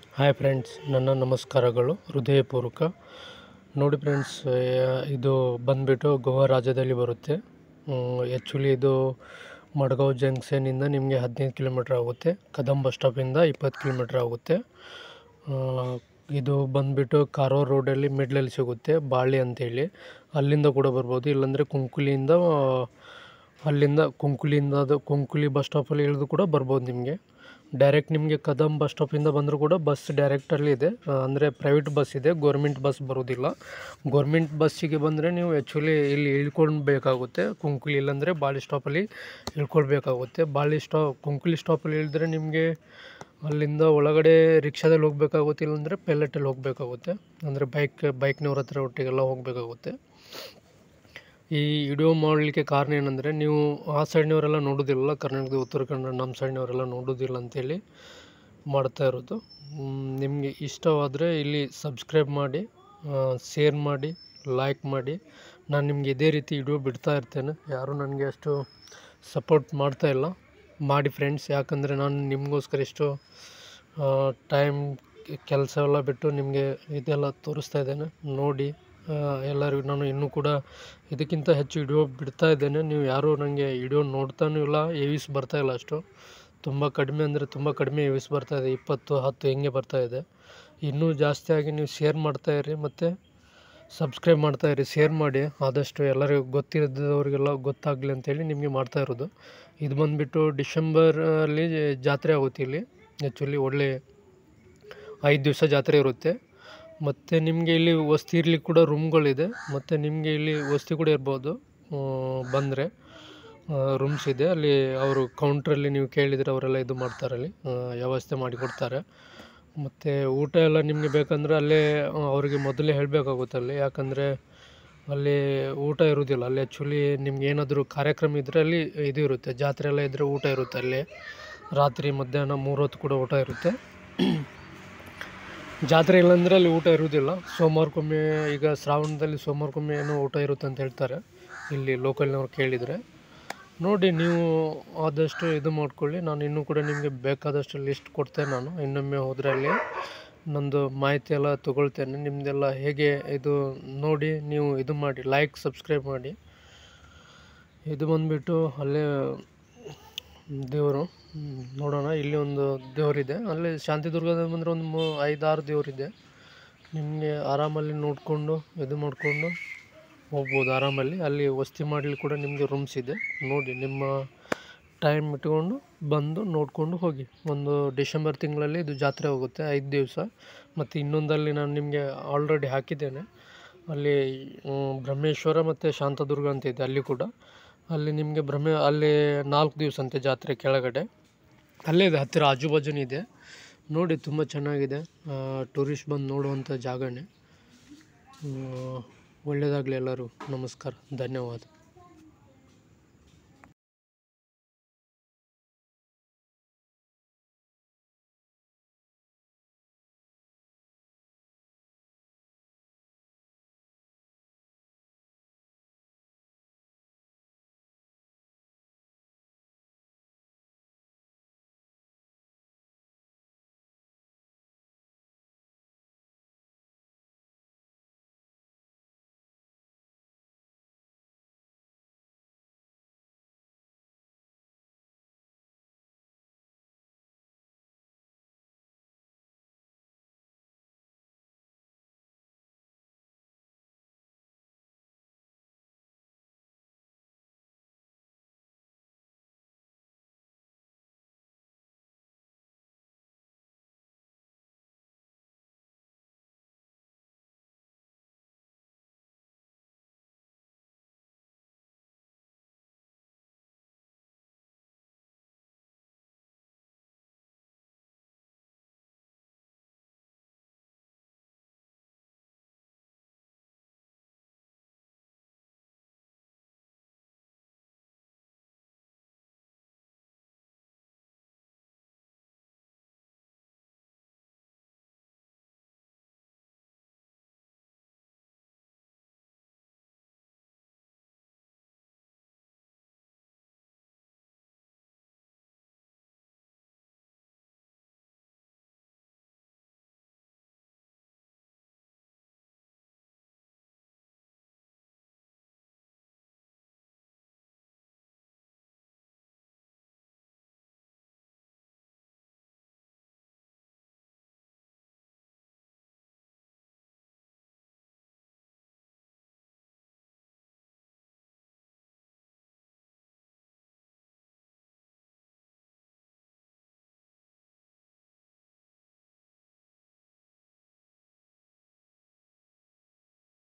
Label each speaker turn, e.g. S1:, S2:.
S1: hi friends ನನ್ನ ನಮಸ್ಕಾರಗಳು ಹೃದಯಪೂರ್ವಕ ನೋಡಿ ಫ್ರೆಂಡ್ಸ್ ಇದು ಬಂದುಬಿಟ್ಟು ಗೋವಾ ರಾಜ್ಯದಲ್ಲಿ ಬರುತ್ತೆ ಆ್ಯಕ್ಚುಲಿ ಇದು ಮಡ್ಗಾಂವ್ ಜಂಕ್ಷನಿಂದ ನಿಮಗೆ ಹದಿನೈದು ಕಿಲೋಮೀಟ್ರ್ ಆಗುತ್ತೆ ಕದಂ ಬಸ್ ಸ್ಟಾಪಿಂದ ಇಪ್ಪತ್ತು ಕಿಲೋಮೀಟ್ರ್ ಆಗುತ್ತೆ ಆ, ಇದು ಬಂದುಬಿಟ್ಟು ಕಾರವಾರ ರೋಡಲ್ಲಿ ಮಿಡ್ಲಲ್ಲಿ ಸಿಗುತ್ತೆ ಬಾಳಿ ಅಂತೇಳಿ ಅಲ್ಲಿಂದ ಕೂಡ ಬರ್ಬೋದು ಇಲ್ಲಾಂದರೆ ಕುಂಕುಲಿಯಿಂದ ಆ, ಅಲ್ಲಿಂದ ಕುಂಕುಲಿಯಿಂದ ಅದು ಕುಂಕುಲಿ ಬಸ್ ಸ್ಟಾಪಲ್ಲಿ ಇಳಿದು ಕೂಡ ಬರ್ಬೋದು ನಿಮಗೆ ಡೈರೆಕ್ಟ್ ನಿಮಗೆ ಕದಂ ಬಸ್ ಸ್ಟಾಪಿಂದ ಬಂದರೂ ಕೂಡ ಬಸ್ ಡೈರೆಕ್ಟಲ್ಲಿ ಇದೆ ಅಂದರೆ ಪ್ರೈವೇಟ್ ಬಸ್ ಇದೆ ಗೋರ್ಮೆಂಟ್ ಬಸ್ ಬರೋದಿಲ್ಲ ಗೋರ್ಮೆಂಟ್ ಬಸ್ಸಿಗೆ ಬಂದರೆ ನೀವು ಆ್ಯಕ್ಚುಲಿ ಇಲ್ಲಿ ಇಳ್ಕೊಳ್ಬೇಕಾಗುತ್ತೆ ಕುಂಕುಲಿ ಇಲ್ಲಾಂದರೆ ಬಾಳಿ ಸ್ಟಾಪಲ್ಲಿ ಇಳ್ಕೊಳ್ಬೇಕಾಗುತ್ತೆ ಬಾಳಿ ಸ್ಟಾ ಕುಂಕುಲಿ ಸ್ಟಾಪಲ್ಲಿ ಇಳಿದ್ರೆ ನಿಮಗೆ ಅಲ್ಲಿಂದ ಒಳಗಡೆ ರಿಕ್ಷಾದಲ್ಲಿ ಹೋಗಬೇಕಾಗುತ್ತೆ ಇಲ್ಲಾಂದರೆ ಪೆಲೆಟಲ್ಲಿ ಹೋಗಬೇಕಾಗುತ್ತೆ ಅಂದರೆ ಬೈಕ್ ಬೈಕ್ನವ್ರ ಹತ್ರ ಒಟ್ಟಿಗೆಲ್ಲ ಹೋಗಬೇಕಾಗುತ್ತೆ ಈ ವಿಡಿಯೋ ಮಾಡಲಿಕ್ಕೆ ಕಾರಣ ಏನಂದರೆ ನೀವು ಆ ಸೈಡ್ನವರೆಲ್ಲ ನೋಡೋದಿಲ್ಲ ಕರ್ನಾಟಕದ ಉತ್ತರ ಕನ್ನಡ ನಮ್ಮ ಸೈಡ್ನವರೆಲ್ಲ ನೋಡೋದಿಲ್ಲ ಅಂತೇಳಿ ಮಾಡ್ತಾ ಇರೋದು ನಿಮಗೆ ಇಷ್ಟವಾದರೆ ಇಲ್ಲಿ ಸಬ್ಸ್ಕ್ರೈಬ್ ಮಾಡಿ ಶೇರ್ ಮಾಡಿ ಲೈಕ್ ಮಾಡಿ ನಾನು ನಿಮಗೆ ಇದೇ ರೀತಿ ವಿಡಿಯೋ ಬಿಡ್ತಾ ಇರ್ತೇನೆ ಯಾರೂ ನನಗೆ ಅಷ್ಟು ಸಪೋರ್ಟ್ ಮಾಡ್ತಾ ಇಲ್ಲ ಮಾಡಿ ಫ್ರೆಂಡ್ಸ್ ಯಾಕಂದರೆ ನಾನು ನಿಮಗೋಸ್ಕರ ಇಷ್ಟು ಟೈಮ್ ಕೆಲಸ ಎಲ್ಲ ಬಿಟ್ಟು ನಿಮಗೆ ಇದೆಲ್ಲ ತೋರಿಸ್ತಾ ಇದ್ದೇನೆ ನೋಡಿ ಆ, ಎಲ್ಲರಿಗೂ ನಾನು ಇನ್ನೂ ಕೂಡ ಇದಕ್ಕಿಂತ ಹೆಚ್ಚು ವಿಡಿಯೋ ಬಿಡ್ತಾ ಇದ್ದೇನೆ ನೀವು ಯಾರೂ ನನಗೆ ವಿಡಿಯೋ ನೋಡ್ತಾನೂ ಇಲ್ಲ ಎವಿಸ್ ಬರ್ತಾ ಇಲ್ಲ ಅಷ್ಟು ತುಂಬ ಕಡಿಮೆ ಅಂದರೆ ತುಂಬ ಕಡಿಮೆ ಎವಿಸ್ ಬರ್ತಾ ಇದೆ ಇಪ್ಪತ್ತು ಹತ್ತು ಹಿಂಗೆ ಬರ್ತಾ ಇದೆ ಇನ್ನೂ ಜಾಸ್ತಿಯಾಗಿ ನೀವು ಶೇರ್ ಮಾಡ್ತಾ ಇರಿ ಮತ್ತು ಸಬ್ಸ್ಕ್ರೈಬ್ ಮಾಡ್ತಾ ಇರಿ ಶೇರ್ ಮಾಡಿ ಆದಷ್ಟು ಎಲ್ಲರಿಗೂ ಗೊತ್ತಿದ್ದವರಿಗೆಲ್ಲ ಗೊತ್ತಾಗಲಿ ಅಂತೇಳಿ ನಿಮಗೆ ಮಾಡ್ತಾ ಇರೋದು ಇದು ಬಂದುಬಿಟ್ಟು ಡಿಸೆಂಬರಲ್ಲಿ ಜಾತ್ರೆ ಆಗುತ್ತೆ ಇಲ್ಲಿ ಆ್ಯಕ್ಚುಲಿ ಒಳ್ಳೆ ಐದು ದಿವಸ ಜಾತ್ರೆ ಇರುತ್ತೆ ಮತ್ತು ನಿಮಗೆ ಇಲ್ಲಿ ವಸತಿ ಇರ್ಲಿಕ್ಕೆ ಕೂಡ ರೂಮ್ಗಳಿದೆ ಮತ್ತು ನಿಮಗೆ ಇಲ್ಲಿ ವಸತಿ ಕೂಡ ಇರ್ಬೋದು ಬಂದರೆ ರೂಮ್ಸ್ ಇದೆ ಅಲ್ಲಿ ಅವರು ಕೌಂಟ್ರಲ್ಲಿ ನೀವು ಕೇಳಿದರೆ ಅವರೆಲ್ಲ ಇದು ಮಾಡ್ತಾರೆ ಅಲ್ಲಿ ಆ, ವ್ಯವಸ್ಥೆ ಮಾಡಿಕೊಡ್ತಾರೆ ಮತ್ತು ಊಟ ಎಲ್ಲ ನಿಮಗೆ ಬೇಕಂದರೆ ಅಲ್ಲೇ ಆ, ಅವರಿಗೆ ಮೊದಲೇ ಹೇಳಬೇಕಾಗುತ್ತೆ ಅಲ್ಲಿ ಯಾಕಂದರೆ ಅಲ್ಲಿ ಊಟ ಇರೋದಿಲ್ಲ ಅಲ್ಲಿ ಆ್ಯಕ್ಚುಲಿ ನಿಮ್ಗೆ ಏನಾದರೂ ಕಾರ್ಯಕ್ರಮ ಇದ್ದರೆ ಅಲ್ಲಿ ಇದು ಇರುತ್ತೆ ಜಾತ್ರೆ ಎಲ್ಲ ಇದ್ದರೆ ಊಟ ಇರುತ್ತೆ ಅಲ್ಲಿ ರಾತ್ರಿ ಮಧ್ಯಾಹ್ನ ಮೂರು ಹೊತ್ತು ಕೂಡ ಊಟ ಇರುತ್ತೆ ಜಾತ್ರೆ ಇಲ್ಲಾಂದರೆ ಅಲ್ಲಿ ಊಟ ಇರುವುದಿಲ್ಲ ಸೋಮವಾರಕ್ಕೊಮ್ಮೆ ಈಗ ಶ್ರಾವಣದಲ್ಲಿ ಸೋಮವಾರಕ್ಕೊಮ್ಮೆ ಏನೋ ಊಟ ಇರುತ್ತೆ ಅಂತ ಹೇಳ್ತಾರೆ ಇಲ್ಲಿ ಲೋಕಲ್ನವ್ರು ಕೇಳಿದರೆ ನೋಡಿ ನೀವು ಆದಷ್ಟು ಇದು ಮಾಡ್ಕೊಳ್ಳಿ ನಾನು ಇನ್ನೂ ಕೂಡ ನಿಮಗೆ ಬೇಕಾದಷ್ಟು ಲಿಸ್ಟ್ ಕೊಡ್ತೇನೆ ನಾನು ಇನ್ನೊಮ್ಮೆ ಹೋದರೆ ಅಲ್ಲಿ ನಂದು ಮಾಹಿತಿ ಎಲ್ಲ ತೊಗೊಳ್ತೇನೆ ನಿಮ್ಮದೆಲ್ಲ ಹೇಗೆ ಇದು ನೋಡಿ ನೀವು ಇದು ಮಾಡಿ ಲೈಕ್ ಸಬ್ಸ್ಕ್ರೈಬ್ ಮಾಡಿ ಇದು ಬಂದುಬಿಟ್ಟು ಅಲ್ಲೇ ದೇವರು ಹ್ಮ್, ನೋಡೋಣ ಇಲ್ಲಿ ಒಂದು ದೇವರಿದೆ ಅಲ್ಲಿ ಶಾಂತಿದುರ್ಗದ ಬಂದರೆ ಒಂದು ಮೂ ಐದಾರು ದೇವರಿದೆ ನಿಮಗೆ ಆರಾಮಲ್ಲಿ ನೋಡಿಕೊಂಡು ಇದು ಮಾಡಿಕೊಂಡು ಹೋಗ್ಬೋದು ಆರಾಮಲ್ಲಿ ಅಲ್ಲಿ ವಸತಿ ಮಾಡಲಿಕ್ಕೆ ಕೂಡ ನಿಮಗೆ ರೂಮ್ಸ್ ಇದೆ ನೋಡಿ ನಿಮ್ಮ ಟೈಮ್ ಇಟ್ಕೊಂಡು ಬಂದು ನೋಡಿಕೊಂಡು ಹೋಗಿ ಒಂದು ಡಿಸೆಂಬರ್ ತಿಂಗಳಲ್ಲಿ ಇದು ಜಾತ್ರೆ ಹೋಗುತ್ತೆ ಐದು ದಿವಸ ಮತ್ತು ಇನ್ನೊಂದಲ್ಲಿ ನಾನು ನಿಮಗೆ ಆಲ್ರೆಡಿ ಹಾಕಿದ್ದೇನೆ ಅಲ್ಲಿ ಹ್ಮ್, ಬ್ರಹ್ಮೇಶ್ವರ ಮತ್ತು ಶಾಂತದುರ್ಗ ಅಂತ ಇದೆ ಅಲ್ಲಿ ಕೂಡ ಅಲ್ಲಿ ನಿಮಗೆ ಭ್ರಮೆ ಅಲ್ಲಿ ನಾಲ್ಕು ದಿವಸ ಅಂತೆ ಜಾತ್ರೆ ಕೆಳಗಡೆ ಅಲ್ಲೇ ಇದೆ ಹತ್ತಿರ ಆಜು ಬಾಜುನೇ ಇದೆ ನೋಡಿ ತುಂಬ ಚೆನ್ನಾಗಿದೆ ಟೂರಿಸ್ಟ್ ಬಂದು ನೋಡುವಂಥ ಜಾಗನೇ ಒಳ್ಳೆಯದಾಗಲಿ ಎಲ್ಲರೂ ನಮಸ್ಕಾರ ಧನ್ಯವಾದ